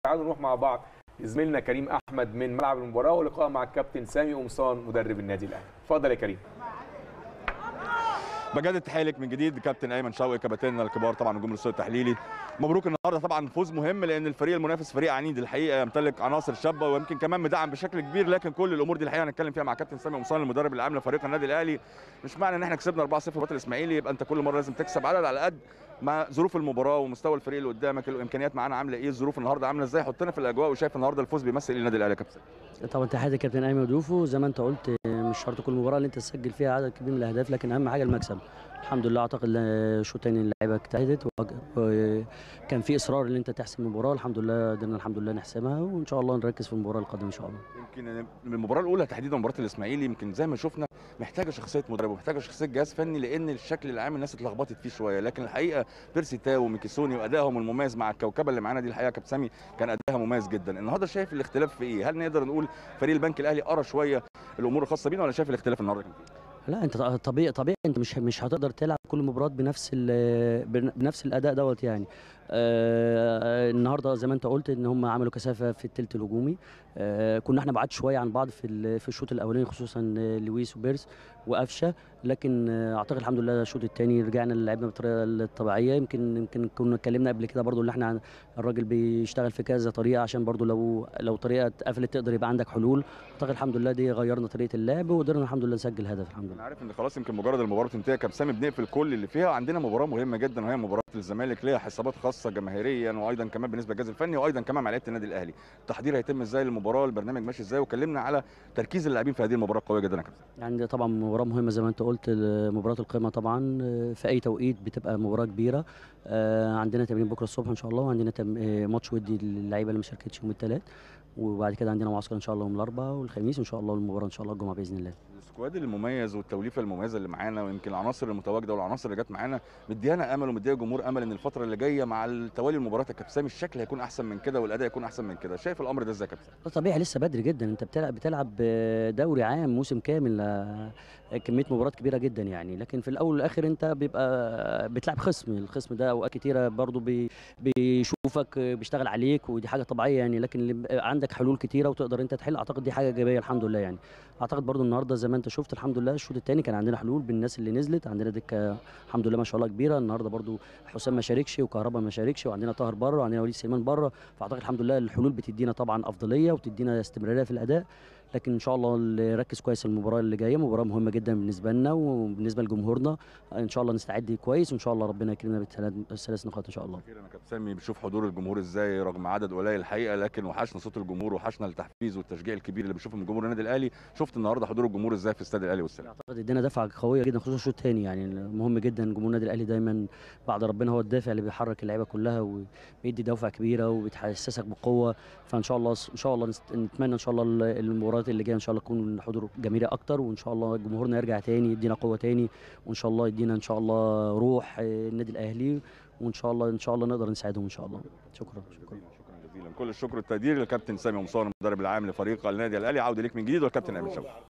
تعالوا نروح مع بعض لزميلنا كريم احمد من ملعب المباراه ولقاء مع الكابتن سامي قمصان مدرب النادي الاهلي اتفضل يا كريم بجد التحيه لك من جديد كابتن ايمن شوقي كباتننا الكبار طبعا نجوم الاستوديو التحليلي مبروك النهارده طبعا فوز مهم لان الفريق المنافس فريق عنيد الحقيقه يمتلك عناصر شابه ويمكن كمان مدعم بشكل كبير لكن كل الامور دي الحقيقه هنتكلم فيها مع كابتن سامي قمصان المدرب العام لفريق النادي الاهلي مش معنى ان احنا كسبنا 4-0 في الاسماعيلي يبقى انت كل مره لازم تكسب عدد على قد مع ظروف المباراه ومستوى الفريق اللي قدامك الامكانيات معانا عامله ايه الظروف النهارده عامله ازاي حطنا في الاجواء وشايف النهارده الفوز بيمثل ايه النادي الاهلي يا كابتن طبعا تحياتي كابتن ايمن ودوفو زي ما انت قلت مش شرط كل مباراه اللي انت تسجل فيها عدد كبير من الاهداف لكن اهم حاجه المكسب الحمد لله اعتقد الشوط الثاني اللعيبه اجتهدت وكان في اصرار ان انت تحسم المباراه الحمد لله قدرنا الحمد لله نحسمها وان شاء الله نركز في المباراه القادمه ان شاء الله يمكن المباراه الاولى تحديدا مباراه الاسماعيلي يمكن زي ما شفنا محتاجه شخصيه مدرب ومحتاجه شخصيه جهاز فني لان الشكل العام الناس اتلخبطت فيه شويه لكن الحقيقه بيرسي تاو وميكيسوني وادائهم المميز مع الكوكبه اللي معانا دي الحقيقه كابتن سامي كان ادائها مميز جدا النهارده شايف الاختلاف في ايه هل نقدر نقول فريق البنك الاهلي قرا شويه الامور الخاصه بينا ولا شايف الاختلاف النهارده كان فيه لا انت طبيعي طبيعي انت مش مش هتقدر تلعب كل مباراه بنفس بنفس الاداء دوت يعني آه النهارده زي ما انت قلت ان هم عملوا كثافه في الثلث الهجومي آه كنا احنا بعاد شويه عن بعض في في الشوط الاولاني خصوصا لويس وبيرس وقفشه لكن اعتقد الحمد لله الشوط الثاني رجعنا لعبنا بالطريقه الطبيعيه يمكن يمكن كنا اتكلمنا قبل كده برضو ان احنا الراجل بيشتغل في كذا طريقه عشان برضو لو لو طريقه اتقفلت تقدر يبقى عندك حلول اعتقد الحمد لله دي غيرنا طريقه اللعب وقدرنا الحمد لله نسجل هدف الحمد لله انا عارف ان خلاص يمكن مجرد المباراه تنتهي يا كابتن سامي بنقفل كل اللي فيها عندنا مباراه مهمه جدا وهي مباراه الزمالك ليها حسابات خاصه جماهيريا وايضا كمان بالنسبه للجهاز الفني وايضا كمان مع لعيبه النادي الاهلي التحضير هيتم ازاي للمباراه البرنامج ماشي ازاي وكلمنا على تركيز اللاعبين في هذه المباراه القويه جدا يا كابتن يعني طبعا مباراه مهمه زي ما انت قلت مباراه القمه طبعا في اي توقيت بتبقى مباراه كبيره عندنا تمرين بكره الصبح ان شاء الله وعندنا ماتش ودي للعيبه اللي ما شاركتش يوم الثلاث وبعد كده عندنا معسكر ان شاء الله يوم الاربعاء والخميس وان شاء الله المباراه ان شاء الله الجمعه باذن الله السكواد المميز والتوليفه المميزه اللي معانا ويمكن العناصر المتواجده والعناصر اللي جت معانا مديانا امل ومديها الجمهور امل ان الفتره اللي جايه مع توالي المباريات يا كابتن سامي الشكل هيكون احسن من كده والاداء هيكون احسن من كده شايف الامر ده ازاي يا كابتن طبيعي لسه بدري جدا انت بتلعب بتلعب دوري عام موسم كامل كميه مباريات كبيره جدا يعني لكن في الاول والاخر انت بيبقى بتلعب خصم الخصم ده اوقات كتيره برضه بي بيشوفك بيشتغل عليك ودي حاجه طبيعيه يعني لكن عندك حلول كتيره وتقدر انت تحل اعتقد دي حاجه ايجابيه الحمد لله يعني اعتقد برضه النهارده زي ما انت شفت الحمد لله الشوط الثاني كان عندنا حلول بالناس اللي نزلت عندنا دكه الحمد لله ما شاء الله كبيره النهارده برضه حسام ما شاركش وكهربا ما شاركش وعندنا طاهر بره وعندنا وليد سليمان بره فاعتقد الحمد لله الحلول بتدينا طبعا افضليه وتدينا استمراريه في الاداء لكن ان شاء الله نركز كويس المباراه اللي جايه مباراه مهمه جدا بالنسبه لنا وبالنسبه لجمهورنا ان شاء الله نستعد كويس وان شاء الله ربنا يكرمنا بالثلاث نقاط ان شاء الله اخيرا يا كابتن سامي بشوف حضور الجمهور ازاي رغم عدد قليل الحقيقه لكن وحشنا صوت الجمهور وحشنا التحفيز والتشجيع الكبير اللي بنشوفه من جمهور النادي الاهلي شفت النهارده حضور الجمهور ازاي في استاد الاهلي والسلام اعتقد ادينا دفعه قويه جدا خصوصا الشوط الثاني يعني مهم جدا جمهور النادي الاهلي دايما بعد ربنا هو الدافع اللي بيحرك اللعيبه كلها وبيدي دوافع كبيره وبتحسسك بقوه فان شاء الله ان شاء الله نتمنى ان شاء الله المباريات اللي جايه ان شاء الله تكون يكون حضور جماهيري اكتر وان شاء الله جمهورنا يرجع تاني يدينا قوه تاني وان شاء الله يدينا ان شاء الله روح النادي الاهلي وان شاء الله ان شاء الله نقدر نساعدهم ان شاء الله شكرا شكرا شكرا جزيلا كل الشكر والتقدير للكابتن سامي قمصان المدرب العام لفريق النادي الاهلي عوده ليك من جديد والكابتن امين شوقي